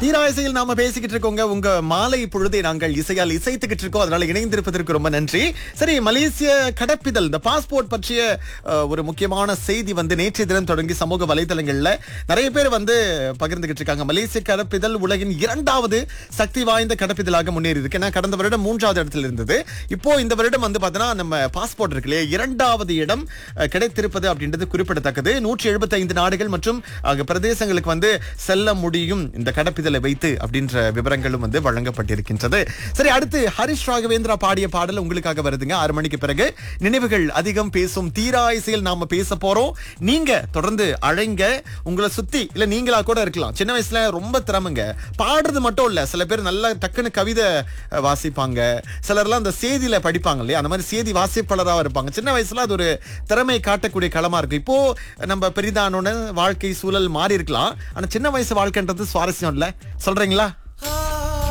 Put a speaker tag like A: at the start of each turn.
A: தீராயிசையில் நாம பேசிக்கிட்டு இருக்கோங்க உங்க மாலை பொழுதை நாங்கள் இசையால் இசைத்துக்கிட்டு இருக்கோம் அதனால இணைந்திருப்பதற்கு ரொம்ப நன்றி சரி மலேசிய கடப்பிதழ் இந்த பாஸ்போர்ட் பற்றிய அஹ், ஒரு முக்கியமான செய்தி வந்து நேற்றைய தினம் தொடங்கி சமூக வலைதளங்கள்ல நிறைய பேர் வந்து பகிர்ந்துகிட்டு இருக்காங்க மலேசிய கடப்பிதழ் உலகின் இரண்டாவது சக்தி வாய்ந்த கடப்பிதழாக முன்னேறி இருக்கு ஏன்னா கடந்த வருடம் மூன்றாவது இடத்துல இருந்தது இப்போ இந்த வருடம் வந்து பார்த்தோன்னா நம்ம பாஸ்போர்ட் இருக்கு இல்லையா இரண்டாவது இடம் அஹ், கிடைத்திருப்பது அப்படின்றது குறிப்பிடத்தக்கது நூற்றி எழுபத்தி ஐந்து நாடுகள் மற்றும் அஹ், பிரதேசங்களுக்கு வந்து செல்ல முடியும் இந்த கடப்பிதழை வைத்து அப்படின்ற விவரங்களும் வந்து வழங்கப்பட்டிருக்கின்றது சரி அடுத்து ஹரிஷ் ராகவேந்திரா பாடிய பாடல் உங்களுக்காக வருதுங்க ஆறு மணிக்கு பிறகு நினைவுகள் அதிகம் பேசும் தீரா இசையில் நாம பேச போறோம் நீங்க தொடர்ந்து அழைங்க உங்களை சுத்தி இல்ல நீங்களா கூட இருக்கலாம் சின்ன வயசுல ரொம்ப திறமைங்க பாடுறது மட்டும் இல்ல சில பேர் நல்லா டக்குன்னு கவிதை அஹ், வாசிப்பாங்க சிலர்லாம் அந்த செய்தியில படிப்பாங்க இல்லையா அந்த மாதிரி செய்தி வாசிப்பாளராக இருப்பாங்க சின்ன வயசுல அது ஒரு திறமை காட்டக்கூடிய களமா இருக்கு இப்போ நம்ம பெரிதானோட வாழ்க்கை சூழல் மாறி இருக்கலாம் ஆனா சின்ன வயசு வாழ்க்கைன்றது சுவாரஸ்யம் இல்ல சொல்றீங்களா